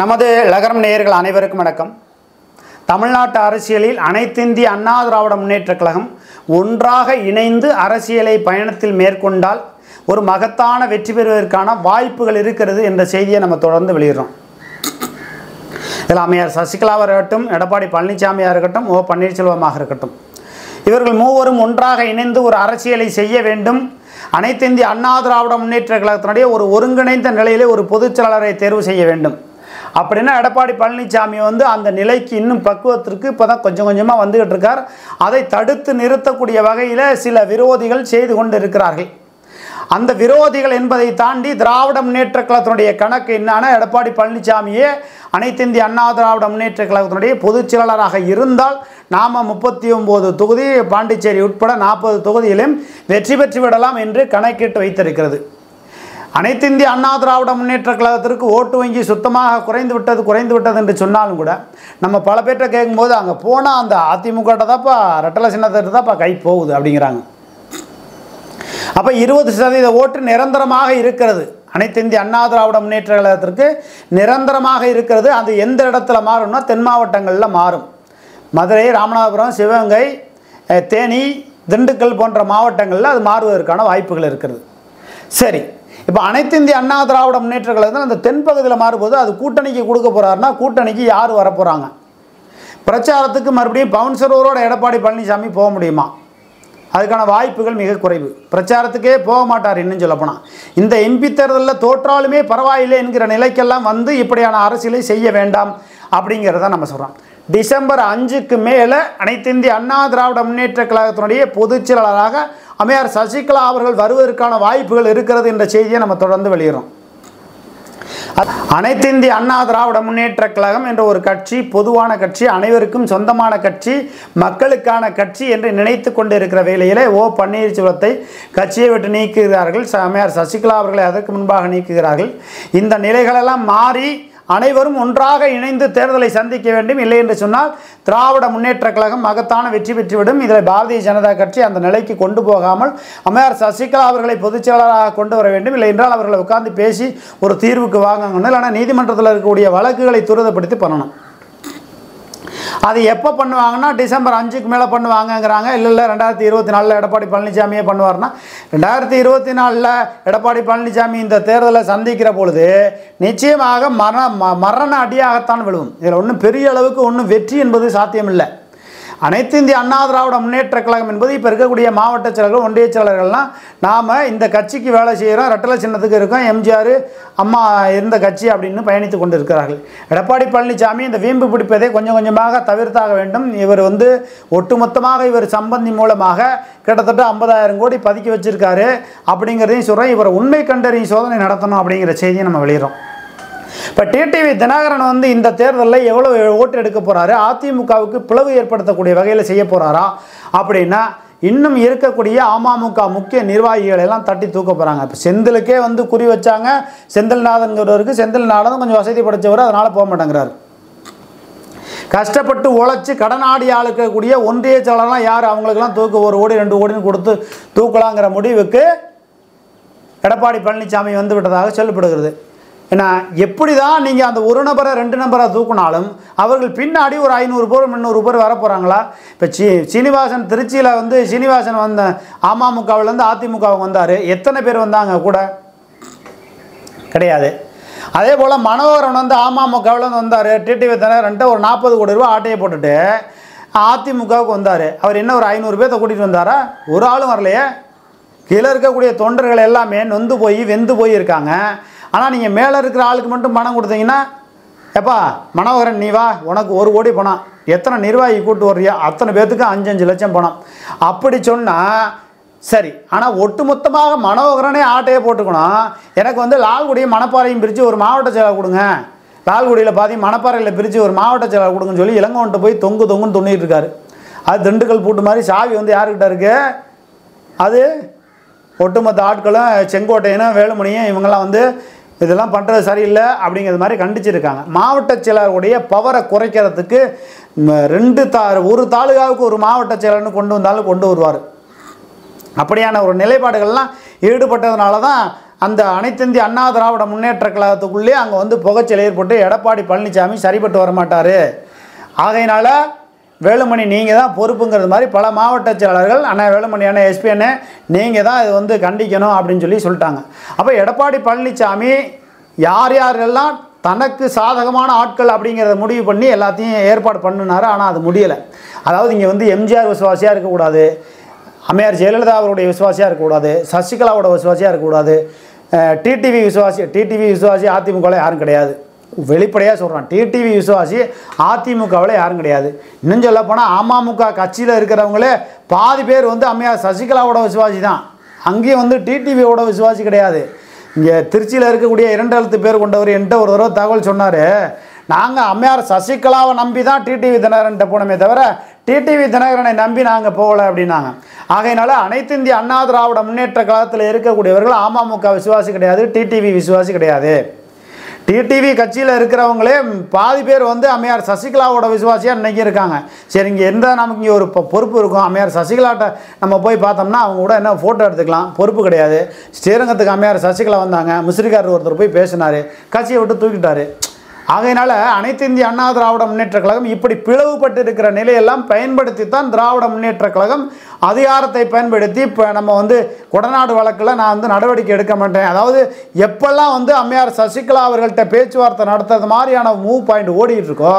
நமது லகரம் நேயர்கள் அனைவருக்கும் வணக்கம் தமிழ்நாட்டு அரசியலில் அனைத்திந்திய அண்ணா திராவிட முன்னேற்றக் கழகம் ஒன்றாக இணைந்து அரசியலை பயணத்தில் மேற்கொண்டால் ஒரு மகத்தான வெற்றி பெறுவதற்கான வாய்ப்புகள் இருக்கிறது என்ற செய்தியை நம்ம தொடர்ந்து வெளியிடுறோம் இதில் அம்மையார் சசிகலாவாக இருக்கட்டும் எடப்பாடி பழனிசாமியாக இருக்கட்டும் ஓ பன்னீர்செல்வமாக இருக்கட்டும் இவர்கள் மூவரும் ஒன்றாக இணைந்து ஒரு அரசியலை செய்ய வேண்டும் அனைத்து இந்திய அண்ணா திராவிட முன்னேற்ற கழகத்தினுடைய ஒரு ஒருங்கிணைந்த நிலையிலே ஒரு பொதுச் செயலாளரை தேர்வு செய்ய வேண்டும் அப்படின்னா எடப்பாடி பழனிசாமி வந்து அந்த நிலைக்கு இன்னும் பக்குவத்திற்கு இப்போ தான் கொஞ்சம் கொஞ்சமாக வந்துகிட்டு இருக்கார் அதை தடுத்து நிறுத்தக்கூடிய வகையில் சில விரோதிகள் செய்து கொண்டு இருக்கிறார்கள் அந்த விரோதிகள் என்பதை தாண்டி திராவிட முன்னேற்ற கழகத்தினுடைய கணக்கு என்னன்னா எடப்பாடி பழனிசாமியே அனைத்து இந்திய அண்ணா திராவிட முன்னேற்ற கழகத்தினுடைய பொதுச் செயலாளராக இருந்தால் நாம முப்பத்தி ஒம்பது தொகுதி பாண்டிச்சேரி உட்பட நாற்பது தொகுதியிலும் வெற்றி பெற்று விடலாம் என்று கணக்கிட்டு வைத்திருக்கிறது அனைத்து இந்திய அண்ணா திராவிட முன்னேற்ற கழகத்திற்கு ஓட்டு வங்கி சுத்தமாக குறைந்து விட்டது குறைந்து விட்டது என்று சொன்னாலும் கூட நம்ம பல பேர்கிட்ட கேட்கும்போது அங்கே போனால் அந்த அதிமுக தான்ப்பா ரெட்டலை சின்னத்திட்ட தான்ப்பா கை போகுது அப்படிங்கிறாங்க அப்போ இருபது சதவீத ஓட்டு நிரந்தரமாக இருக்கிறது அனைத்து இந்திய அண்ணா திராவிட முன்னேற்ற கழகத்திற்கு நிரந்தரமாக இருக்கிறது அது எந்த இடத்துல மாறும்னா தென் மாவட்டங்களில் மாறும் மதுரை ராமநாதபுரம் சிவகங்கை அஹ், தேனி திண்டுக்கல் போன்ற மாவட்டங்களில் அது மாறுவதற்கான வாய்ப்புகள் இருக்கிறது சரி இப்போ அனைத்து இந்திய அண்ணா திராவிட முன்னேற்ற கழகத்தில் அந்த தென்பகுதியில் மாறும்போது அது கூட்டணிக்கு கொடுக்க போகிறாருன்னா கூட்டணிக்கு யார் வரப்போகிறாங்க பிரச்சாரத்துக்கு மறுபடியும் பவுன்சரோட எடப்பாடி பழனிசாமி போக முடியுமா அதுக்கான வாய்ப்புகள் மிக குறைவு பிரச்சாரத்துக்கே போக மாட்டார் இன்னும் சொல்லப்போனால் இந்த எம்பி தேர்தலில் தோற்றாலுமே பரவாயில்லை என்கிற நிலைக்கெல்லாம் வந்து இப்படியான அரசியலை செய்ய வேண்டாம் அப்படிங்கிறத நம்ம சொல்கிறோம் டிசம்பர் அஞ்சுக்கு மேலே அனைத்து இந்திய அண்ணா திராவிட முன்னேற்ற கழகத்தினுடைய பொதுச் செயலாளராக அம்மையார் சசிகலா அவர்கள் வருவதற்கான வாய்ப்புகள் இருக்கிறது என்ற செய்தியை நம்ம தொடர்ந்து வெளியிடுறோம் அனைத்து இந்திய அண்ணா திராவிட முன்னேற்ற கழகம் என்ற ஒரு கட்சி பொதுவான கட்சி அனைவருக்கும் சொந்தமான கட்சி மக்களுக்கான கட்சி என்று நினைத்து கொண்டிருக்கிற வேளையிலே ஓ பன்னீர்செல்வத்தை கட்சியை விட்டு நீக்குகிறார்கள் ச- அம்மையார் சசிகலா அவர்களை அதற்கு முன்பாக நீக்குகிறார்கள் இந்த நிலைகளெல்லாம் மாறி அனைவரும் ஒன்றாக இணைந்து தேர்தலை சந்திக்க வேண்டும் இல்லை என்று சொன்னால் திராவிட முன்னேற்ற கழகம் மகத்தான வெற்றி பெற்றுவிடும் இதில் பாரதிய ஜனதா கட்சி அந்த நிலைக்கு கொண்டு போகாமல் அம்மையார் சசிகலா அவர்களை பொதுச் செயலாளராக கொண்டு வர வேண்டும் இல்லை என்றால் அவர்களை உட்கார்ந்து பேசி ஒரு தீர்வுக்கு வாங்கணும் இல்லைன்னா நீதிமன்றத்தில் இருக்கக்கூடிய வழக்குகளை துரிதப்படுத்தி பண்ணணும் அது எப்போ பண்ணுவாங்கன்னா டிசம்பர் அஞ்சுக்கு மேலே பண்ணுவாங்கங்கிறாங்க இல்லை இல்லை ரெண்டாயிரத்தி இருபத்தி நாலில் எடப்பாடி பழனிசாமியே பண்ணுவார்னா ரெண்டாயிரத்தி இருபத்தி நாலில் எடப்பாடி பழனிசாமி இந்த தேர்தலை சந்திக்கிற பொழுது நிச்சயமாக மர ம- மரண அடியாகத்தான் விழுவும் இதில் ஒன்றும் பெரிய அளவுக்கு ஒன்றும் வெற்றி என்பது சாத்தியமில்லை அனைத்து இந்திய அண்ணா திராவிட முன்னேற்ற கழகம் என்பது இப்போ இருக்கக்கூடிய மாவட்ட செயலர்கள் ஒன்றிய செயலர்கள்லாம் நாம் இந்த கட்சிக்கு வேலை செய்கிறோம் ரெட்டலை சின்னத்துக்கு இருக்கோம் எம்ஜிஆர் அம்மா இருந்த கட்சி அப்படின்னு பயணித்து கொண்டு இருக்கிறார்கள் எடப்பாடி பழனிசாமி இந்த வீம்பு பிடிப்பதை கொஞ்சம் கொஞ்சமாக தவிர்த்தாக வேண்டும் இவர் வந்து ஒட்டுமொத்தமாக இவர் சம்பந்தி மூலமாக கிட்டத்தட்ட ஐம்பதாயிரம் கோடி பதுக்கி வச்சிருக்காரு அப்படிங்கிறதையும் சொல்கிறோம் இவர் உண்மை கண்டறியும் சோதனை நடத்தணும் அப்படிங்கிற செய்தியை நம்ம வெளியிடுறோம் இப்போ டிடிவி தினகரன் வந்து இந்த தேர்தலில் எவ்வளோ ஓட்டு எடுக்க போகிறாரு அதிமுகவுக்கு பிளவு ஏற்படுத்தக்கூடிய வகையில் செய்ய போகிறாரா அப்படின்னா இன்னும் இருக்கக்கூடிய அமமுக முக்கிய நிர்வாகிகளை எல்லாம் தட்டி தூக்க போகிறாங்க இப்போ செந்திலுக்கே வந்து குறி வச்சாங்க செந்தில்நாதன்கிறவருக்கு செந்தில்நாதன் கொஞ்சம் வசதி படைச்சவர் அதனால் போக மாட்டேங்கிறாரு கஷ்டப்பட்டு உழைச்சி கடனாடி ஆளுக்கக்கூடிய ஒன்றிய செயலர்லாம் யார் அவங்களுக்கெல்லாம் தூக்கு ஒரு கோடி ரெண்டு கோடின்னு கொடுத்து தூக்கலாங்கிற முடிவுக்கு எடப்பாடி பழனிசாமி வந்து விட்டதாக சொல்லப்படுகிறது ஏன்னா எப்படி தான் நீங்கள் அந்த ஒரு நபரை ரெண்டு நபரை தூக்குனாலும் அவர்கள் பின்னாடி ஒரு ஐநூறு பேர் முந்நூறு பேர் வர போகிறாங்களா இப்போ சி சீனிவாசன் திருச்சியில் வந்து சீனிவாசன் வந்த அமமுகவிலேருந்து அதிமுகவுக்கு வந்தார் எத்தனை பேர் வந்தாங்க கூட கிடையாது அதே போல் மனோகரன் வந்து அமமுகவில் வந்தார் டிடிவி தினகரன்ட்டு ஒரு நாற்பது கோடி ரூபா ஆட்டையை போட்டுட்டு அதிமுகவுக்கு வந்தார் அவர் என்ன ஒரு ஐநூறு பேர்த்த கூட்டிகிட்டு வந்தாரா ஒரு ஆளும் வரலையே கீழே இருக்கக்கூடிய தொண்டர்கள் எல்லாமே நொந்து போய் வெந்து போய் இருக்காங்க ஆனால் நீங்கள் மேலே இருக்கிற ஆளுக்கு மட்டும் பணம் கொடுத்தீங்கன்னா எப்பா மனோகரன் நீ வா உனக்கு ஒரு கோடி பணம் எத்தனை நிர்வாகி கூட்டு வர்றியா அத்தனை பேர்த்துக்கு அஞ்சு அஞ்சு லட்சம் பணம் அப்படி சொன்னால் சரி ஆனால் ஒட்டுமொத்தமாக மனோகரனே ஆட்டையே போட்டுக்கணும் எனக்கு வந்து லால்குடியும் மணப்பாறையும் பிரித்து ஒரு மாவட்ட செயலர் கொடுங்க லால்குடியில் பாதி மணப்பாறையில் பிரித்து ஒரு மாவட்ட செயலர் கொடுங்கன்னு சொல்லி இளங்கோன்ட்ட போய் தொங்கு தொங்குன்னு தொண்ணிட்டு இருக்காரு அது திண்டுக்கல் பூட்டு மாதிரி சாவி வந்து யாருக்கிட்ட இருக்கு அது ஒட்டுமொத்த ஆட்களும் செங்கோட்டையனும் வேலுமணியும் இவங்கெல்லாம் வந்து இதெல்லாம் பண்ணுறது சரியில்லை அப்படிங்கிறது மாதிரி கண்டிச்சிருக்காங்க மாவட்ட செயலருடைய பவரை குறைக்கிறதுக்கு ம, ரெண்டு தா ஒரு தாலுகாவுக்கு ஒரு மாவட்ட செயலர்னு கொண்டு வந்தாலும் கொண்டு வருவார் அப்படியான ஒரு நிலைப்பாடுகள்லாம் ஈடுபட்டதுனால தான் அந்த அனைத்திந்திய அண்ணா திராவிட முன்னேற்ற கழகத்துக்குள்ளே அங்கே வந்து புகைச்சல் ஏற்பட்டு எடப்பாடி பழனிசாமி சரிப்பட்டு வர மாட்டார் ஆகையினால வேலுமணி நீங்கள் தான் பொறுப்புங்கிறது மாதிரி பல மாவட்ட செயலாளர்கள் அண்ணா வேலுமணி அண்ணா எஸ்பி அண்ணே நீங்கள் தான் இது வந்து கண்டிக்கணும் அப்படின்னு சொல்லி சொல்லிட்டாங்க அப்போ எடப்பாடி பழனிசாமி யார் யாரெல்லாம் தனக்கு சாதகமான ஆட்கள் அப்படிங்கிறத முடிவு பண்ணி எல்லாத்தையும் ஏற்பாடு பண்ணினாரு ஆனால் அது முடியலை அதாவது இங்கே வந்து எம்ஜிஆர் விசுவாசியாக இருக்கக்கூடாது அம்மையார் ஜெயலலிதா அவருடைய விசுவாசியாக இருக்கக்கூடாது சசிகலாவோட விசுவாசியாக இருக்கக்கூடாது டிடிவி விசுவாசி டிடிவி விசுவாசி அதிமுகவில் யாரும் கிடையாது வெளிப்படையாக சொல்கிறான் டிடிவி விசுவாசி அதிமுகவில் யாரும் கிடையாது இன்னும் சொல்ல போனால் அமமுக கட்சியில் இருக்கிறவங்களே பாதி பேர் வந்து அம்மையார் சசிகலாவோட விசுவாசி தான் அங்கேயும் வந்து டிடிவியோட விசுவாசி கிடையாது இங்கே திருச்சியில் இருக்கக்கூடிய இரண்டு எழுத்து பேர் கொண்டவர் என்கிட்ட ஒரு தடவை தகவல் சொன்னார் நாங்கள் அம்மையார் சசிகலாவை நம்பி தான் டிடிவி தினகரன்ட்ட போனோமே தவிர டிடிவி தினகரனை நம்பி நாங்கள் போகல அப்படின்னாங்க ஆகையினால அனைத்து இந்திய அண்ணா திராவிட முன்னேற்ற கழகத்தில் இருக்கக்கூடியவர்கள் அமமுக விசுவாசி கிடையாது டிடிவி விசுவாசி கிடையாது டிடிவி கட்சியில் இருக்கிறவங்களே பாதி பேர் வந்து அம்மையார் சசிகலாவோட விசுவாசியாக இன்னைக்கு இருக்காங்க சரி இங்கே இருந்தால் நமக்கு இங்கே ஒரு பொ- பொறுப்பு இருக்கும் அம்மையார் சசிகலாட்ட நம்ம போய் பார்த்தோம்னா அவங்க கூட என்ன ஃபோட்டோ எடுத்துக்கலாம் பொறுப்பு கிடையாது ஸ்ரீரங்கத்துக்கு அம்மையார் சசிகலா வந்தாங்க மிஸ்ரிக்காரர் ஒருத்தர் போய் பேசினார் கட்சியை விட்டு தூக்கிட்டாரு ஆகையினால அனைத்து இந்திய அண்ணா திராவிட முன்னேற்ற கழகம் இப்படி பிளவுபட்டு இருக்கிற நிலையெல்லாம் பயன்படுத்தி தான் திராவிட முன்னேற்ற கழகம் அதிகாரத்தை பயன்படுத்தி இப்போ நம்ம வந்து கொடநாடு வழக்கில் நான் வந்து நடவடிக்கை எடுக்க மாட்டேன் அதாவது எப்பெல்லாம் வந்து அம்மையார் சசிகலா அவர்கள்ட்ட பேச்சுவார்த்தை நடத்துறது மாதிரியான மூவ் பாயிண்ட் ஓடிட்டு இருக்கோ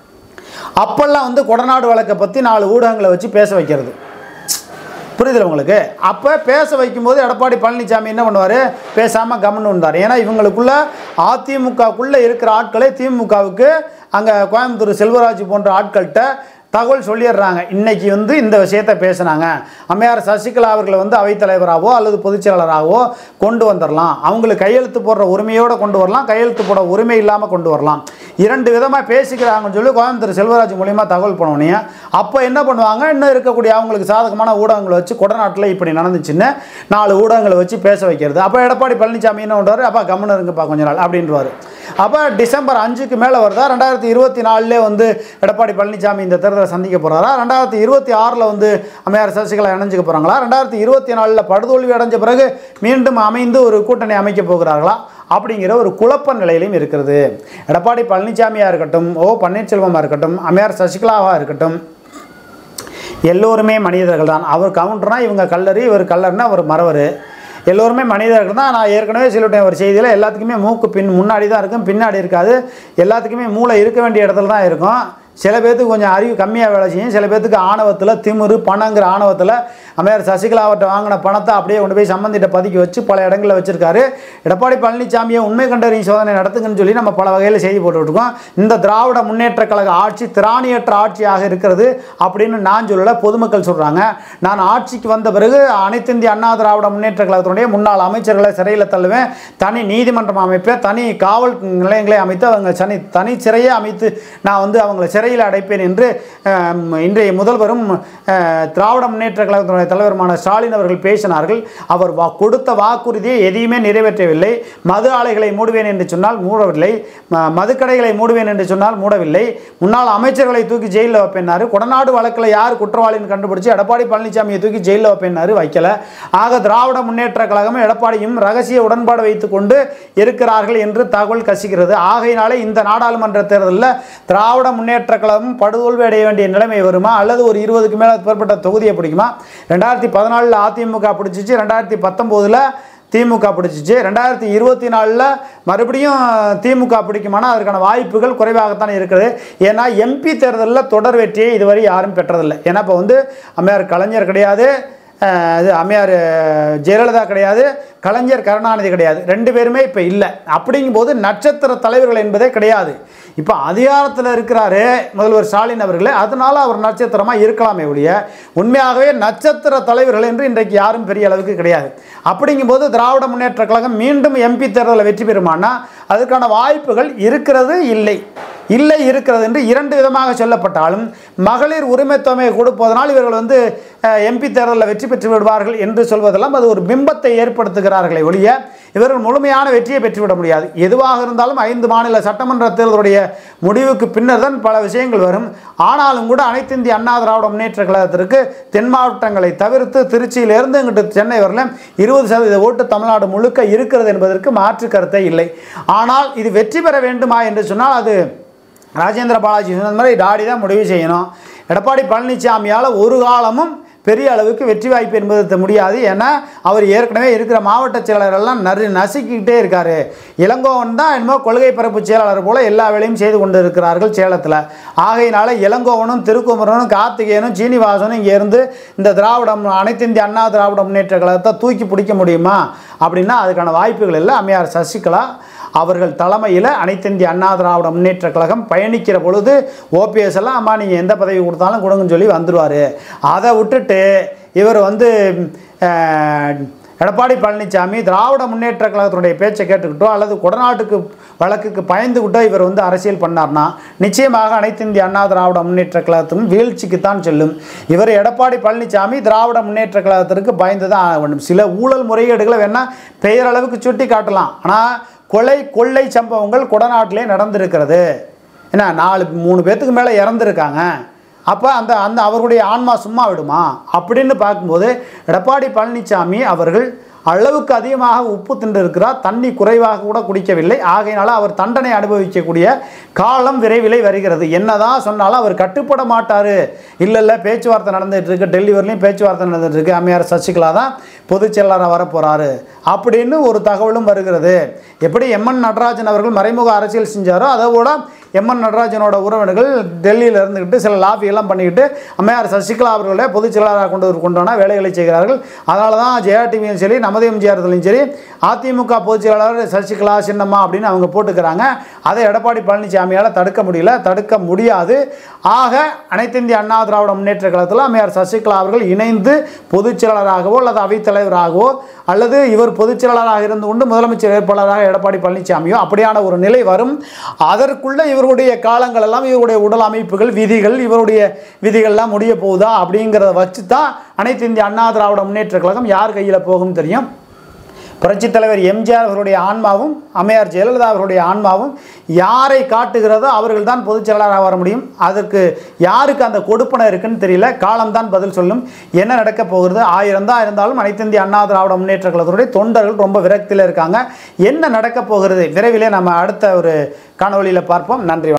அப்பெல்லாம் வந்து கொடநாடு வழக்கை பற்றி நாலு ஊடகங்களை வச்சு பேச வைக்கிறது புரியுதுல உங்களுக்கு அப்போ பேச வைக்கும்போது எடப்பாடி பழனிசாமி என்ன பண்ணுவார் பேசாமல் கம்முன்னு இருந்தார் ஏன்னா இவங்களுக்குள்ள அதிமுகக்குள்ளே இருக்கிற ஆட்களே திமுகவுக்கு அங்கே கோயம்புத்தூர் செல்வராஜ் போன்ற ஆட்கள்கிட்ட தகவல் சொல்லிடுறாங்க இன்னைக்கு வந்து இந்த விஷயத்தை பேசுனாங்க அம்மையார் சசிகலா அவர்களை வந்து அவைத்தலைவராகவோ அல்லது பொதுச் செயலாளராகவோ கொண்டு வந்துடலாம் அவங்களுக்கு கையெழுத்து போடுற உரிமையோடு கொண்டு வரலாம் கையெழுத்து போட உரிமை இல்லாமல் கொண்டு வரலாம் இரண்டு விதமாக பேசிக்கிறாங்கன்னு சொல்லி கோயம்புத்தூர் செல்வராஜ் மூலியமாக தகவல் பண்ணோன்னே அப்போ என்ன பண்ணுவாங்க இன்னும் இருக்கக்கூடிய அவங்களுக்கு சாதகமான ஊடகங்களை வச்சு கொடநாட்டில் இப்படி நடந்துச்சுன்னு நாலு ஊடகங்களை வச்சு பேச வைக்கிறது அப்போ எடப்பாடி பழனிசாமி என்ன பண்ணுவார் அப்பா கம்முன்னு இருங்கப்பா கொஞ்ச நாள் அப்படின்றவாரு அப்போ டிசம்பர் அஞ்சுக்கு மேலே வருதா ரெண்டாயிரத்தி இருபத்தி நாலுலே வந்து எடப்பாடி பழனிசாமி இந்த தேர்தலை சந்திக்க போகிறாரா ரெண்டாயிரத்தி இருபத்தி ஆறில் வந்து அம்மையார் சசிகலா இணைஞ்சுக்க போகிறாங்களா ரெண்டாயிரத்தி இருபத்தி நாலில் படுதோல்வி அடைஞ்ச பிறகு மீண்டும் அமைந்து ஒரு கூட்டணி அமைக்க போகிறார்களா அப்படிங்கிற ஒரு குழப்ப நிலையிலும் இருக்கிறது எடப்பாடி பழனிசாமியாக இருக்கட்டும் ஓ பன்னீர்செல்வமாக இருக்கட்டும் அம்மையார் சசிகலாவாக இருக்கட்டும் எல்லோருமே மனிதர்கள் தான் அவர் கவுண்டர்னா இவங்க கல்லறி இவர் கல்லர்னா அவர் மறவர் எல்லோருமே மனிதர்கள் தான் நான் ஏற்கனவே சொல்லிட்டேன் ஒரு செய்தியில் எல்லாத்துக்குமே மூக்கு பின் முன்னாடி தான் இருக்கும் பின்னாடி இருக்காது எல்லாத்துக்குமே மூளை இருக்க வேண்டிய இடத்துல தான் இருக்கும் சில பேர்த்துக்கு கொஞ்சம் அறிவு கம்மியாக வேலை செய்யும் சில பேர்த்துக்கு ஆணவத்தில் திமிரு பணங்கிற ஆணவத்தில் அம்மையார் சசிகலா அவர்கிட்ட வாங்கின பணத்தை அப்படியே கொண்டு போய் சம்பந்திட்ட பதுக்கி வச்சு பல இடங்களில் வச்சிருக்காரு எடப்பாடி பழனிசாமியை உண்மை கண்டறியும் சோதனை நடத்துங்கன்னு சொல்லி நம்ம பல வகையில் செய்தி போட்டுட்ருக்கோம் இந்த திராவிட முன்னேற்ற கழக ஆட்சி திராணியற்ற ஆட்சியாக இருக்கிறது அப்படின்னு நான் சொல்லலை பொதுமக்கள் சொல்கிறாங்க நான் ஆட்சிக்கு வந்த பிறகு அனைத்து இந்திய அண்ணா திராவிட முன்னேற்ற கழகத்தினுடைய முன்னாள் அமைச்சர்களை சிறையில் தள்ளுவேன் தனி நீதிமன்றம் அமைப்பேன் தனி காவல் நிலையங்களை அமைத்து அவங்க தனி தனி சிறையே அமைத்து நான் வந்து அவங்களை சிறையில் அடைப்பேன் என்று அஹ், இன்றைய முதல்வரும் அஹ், திராவிட முன்னேற்ற கழகத்தினுடைய தலைவருமான ஸ்டாலின் அவர்கள் பேசினார்கள் அவர் வா கொடுத்த வாக்குறுதியை எதையுமே நிறைவேற்றவில்லை மது ஆலைகளை மூடுவேன் என்று சொன்னால் மூடவில்லை ம- மதுக்கடைகளை மூடுவேன் என்று சொன்னால் மூடவில்லை முன்னாள் அமைச்சர்களை தூக்கி ஜெயிலில் வைப்பேன்னாரு கொடநாடு வழக்கில் யார் குற்றவாளின்னு கண்டுபிடிச்சு எடப்பாடி பழனிசாமியை தூக்கி ஜெயிலில் வைப்பேன்னாரு வைக்கல ஆக திராவிட முன்னேற்ற கழகம் எடப்பாடியும் ரகசிய உடன்பாடு வைத்துக்கொண்டு இருக்கிறார்கள் என்று தகவல் கசிக்கிறது ஆகையினாலே இந்த நாடாளுமன்ற தேர்தலில் திராவிட முன்னேற்ற கழகம் படுதோல்வி அடைய வேண்டிய நிலைமை வருமா அல்லது ஒரு இருபதுக்கு மேலே பிற்பட்ட தொகுதியை பிடிக்குமா ரெண்டாயிரத்தி பதினாலில் அதிமுக பிடிச்சிச்சு ரெண்டாயிரத்தி பத்தொம்போதில் திமுக பிடிச்சிச்சு ரெண்டாயிரத்தி இருபத்தி நாலில் மறுபடியும் திமுக பிடிக்குமானா அதற்கான வாய்ப்புகள் குறைவாகத்தான் இருக்குது ஏன்னா எம்பி தேர்தலில் தொடர் வெற்றியை இதுவரை யாரும் பெற்றதில்லை ஏன்னா இப்போ வந்து அம்மையார் கலைஞர் கிடையாது அஹ் இது அம்மையார் ஜெயலலிதா கிடையாது கலைஞர் கருணாநிதி கிடையாது ரெண்டு பேருமே இப்போ இல்லை அப்படிங்கும்போது நட்சத்திர தலைவர்கள் என்பதே கிடையாது இப்போ அதிகாரத்தில் இருக்கிறாரு முதல்வர் ஸ்டாலின் அவர்களே அதனால அவர் நட்சத்திரமாக இருக்கலாமே ஒழிய உண்மையாகவே நட்சத்திர தலைவர்கள் என்று இன்றைக்கு யாரும் பெரிய அளவுக்கு கிடையாது அப்படிங்கும்போது திராவிட முன்னேற்ற கழகம் மீண்டும் எம்பி தேர்தலில் வெற்றி பெறுமானா அதுக்கான வாய்ப்புகள் இருக்கிறது இல்லை இல்லை இருக்கிறது என்று இரண்டு விதமாக சொல்லப்பட்டாலும் மகளிர் உரிமை தொகையை கொடுப்பதனால் இவர்கள் வந்து எம்பி தேர்தலில் வெற்றி பெற்று விடுவார்கள் என்று சொல்வதெல்லாம் அது ஒரு பிம்பத்தை ஏற்படுத்துகிறார்களே ஒழிய இவர்கள் முழுமையான வெற்றியை பெற்றுவிட முடியாது எதுவாக இருந்தாலும் ஐந்து மாநில சட்டமன்ற தேர்தலுடைய முடிவுக்கு பின்னர் தான் பல விஷயங்கள் வரும் ஆனாலும் கூட அனைத்து இந்திய அண்ணா திராவிட முன்னேற்ற கழகத்திற்கு தென் மாவட்டங்களை தவிர்த்து திருச்சியிலிருந்து இங்கிட்டு சென்னை வரலாம் இருபது சதவீத ஓட்டு தமிழ்நாடு முழுக்க இருக்கிறது என்பதற்கு மாற்று கருத்தே இல்லை ஆனால் இது வெற்றி பெற வேண்டுமா என்று சொன்னால் அது ராஜேந்திர பாலாஜி சொன்ன மாதிரி டாடி தான் முடிவு செய்யணும் எடப்பாடி பழனிசாமியால் ஒரு காலமும் பெரிய அளவுக்கு வெற்றி வாய்ப்பு என்பது முடியாது ஏன்னா அவர் ஏற்கனவே இருக்கிற மாவட்ட செயலாளரெல்லாம் நறு நசுக்கிக்கிட்டே இருக்காரு இளங்கோவன் தான் என்னமோ கொள்கை பரப்பு செயலாளர் போல எல்லா வேலையும் செய்து கொண்டு இருக்கிறார்கள் சேலத்தில் ஆகையினால இளங்கோவனும் திருக்குமரனும் கார்த்திகேயனும் சீனிவாசனும் இங்கே இருந்து இந்த திராவிடம் அனைத்து இந்திய அண்ணா திராவிட முன்னேற்ற கழகத்தை தூக்கி பிடிக்க முடியுமா அப்படின்னா அதுக்கான வாய்ப்புகள் இல்லை அம்மையார் சசிகலா அவர்கள் தலைமையில் அனைத்து இந்திய அண்ணா திராவிட முன்னேற்ற கழகம் பயணிக்கிற பொழுது ஓபிஎஸ் எல்லாம் அம்மா நீங்கள் எந்த பதவி கொடுத்தாலும் கொடுங்கன்னு சொல்லி வந்துடுவார் அதை விட்டுட்டு இவர் வந்து அஹ், எடப்பாடி பழனிசாமி திராவிட முன்னேற்ற கழகத்தினுடைய பேச்சை கேட்டுக்கிட்டோ அல்லது கொடநாட்டுக்கு வழக்குக்கு பயந்துக்கிட்டோ இவர் வந்து அரசியல் பண்ணார்னா நிச்சயமாக அனைத்து இந்திய அண்ணா திராவிட முன்னேற்ற கழகத்தின் வீழ்ச்சிக்குத்தான் செல்லும் இவர் எடப்பாடி பழனிசாமி திராவிட முன்னேற்ற கழகத்திற்கு பயந்து தான் ஆக வேண்டும் சில ஊழல் முறைகேடுகளை வேணால் பெயரளவுக்கு சுட்டி காட்டலாம் ஆனால் கொலை கொள்ளை சம்பவங்கள் கொடநாட்டிலே நடந்திருக்கிறது என்ன நாலு மூணு பேர்த்துக்கு மேலே இறந்துருக்காங்க அப்போ அந்த அந்த அவர்களுடைய ஆன்மா சும்மா விடுமா அப்படின்னு பார்க்கும்போது எடப்பாடி பழனிசாமி அவர்கள் அளவுக்கு அதிகமாக உப்பு தின்று இருக்கிறார் தண்ணி குறைவாக கூட குடிக்கவில்லை ஆகையினால அவர் தண்டனை அனுபவிக்கக்கூடிய காலம் விரைவிலே வருகிறது என்னதான் சொன்னாலும் அவர் கட்டுப்பட மாட்டார் இல்லை இல்லை பேச்சுவார்த்தை நடந்துட்டு இருக்கு டெல்லி வரலையும் பேச்சுவார்த்தை நடந்துட்டு இருக்கு அம்மையார் சசிகலா தான் பொதுச் செயலாளராக வரப்போகிறாரு அப்படின்னு ஒரு தகவலும் வருகிறது எப்படி எம்என் நடராஜன் அவர்கள் மறைமுக அரசியல் செஞ்சாரோ அதை விட எம்என் நடராஜனோட உறவினர்கள் டெல்லியில் இருந்துக்கிட்டு சில லாபி எல்லாம் பண்ணிக்கிட்டு அம்மையார் சசிகலா அவர்களே பொதுச் செயலாளராக கொண்டு வர- கொண்டான வேலைகளை செய்கிறார்கள் அதனால தான் ஜெயா டிவியும் சரி நமது எம்ஜிஆர்லையும் சரி அதிமுக பொதுச் செயலாளர் சசிகலா சின்னம்மா அப்படின்னு அவங்க போட்டுக்கிறாங்க அதை எடப்பாடி பழனிசாமியால் தடுக்க முடியல தடுக்க முடியாது ஆக அனைத்து இந்திய அண்ணா திராவிட முன்னேற்ற கழகத்தில் அம்மையார் சசிகலா அவர்கள் இணைந்து பொதுச் செயலாளராகவோ அல்லது அவைத்தலைவராகவோ அல்லது இவர் பொதுச் செயலாளராக இருந்து கொண்டு முதலமைச்சர் வேட்பாளராக எடப்பாடி பழனிசாமியோ அப்படியான ஒரு நிலை வரும் அதற்குள்ள இவருடைய காலங்கள் எல்லாம் இவருடைய உடல் அமைப்புகள் விதிகள் இவருடைய விதிகள்லாம் முடிய போகுதா அப்படிங்கிறத வச்சு தான் அனைத்து இந்திய அண்ணா திராவிட முன்னேற்ற கழகம் யார் கையில் போகும் தெரியும் புரட்சித் தலைவர் எம்ஜிஆர் அவர்களுடைய ஆன்மாவும் அம்மையார் ஜெயலலிதா அவர்களுடைய ஆன்மாவும் யாரை காட்டுகிறதோ அவர்கள் தான் பொதுச் செயலாளராக வர முடியும் அதற்கு யாருக்கு அந்த கொடுப்பனை இருக்குன்னு தெரியல காலம்தான் பதில் சொல்லும் என்ன நடக்க போகிறது ஆயிரம் தான் இருந்தாலும் அனைத்து இந்திய அண்ணா திராவிட முன்னேற்ற கழகத்துடைய தொண்டர்கள் ரொம்ப விரக்தியில் இருக்காங்க என்ன நடக்க போகிறது விரைவிலே நம்ம அடுத்த ஒரு காணொளியில் பார்ப்போம் நன்றி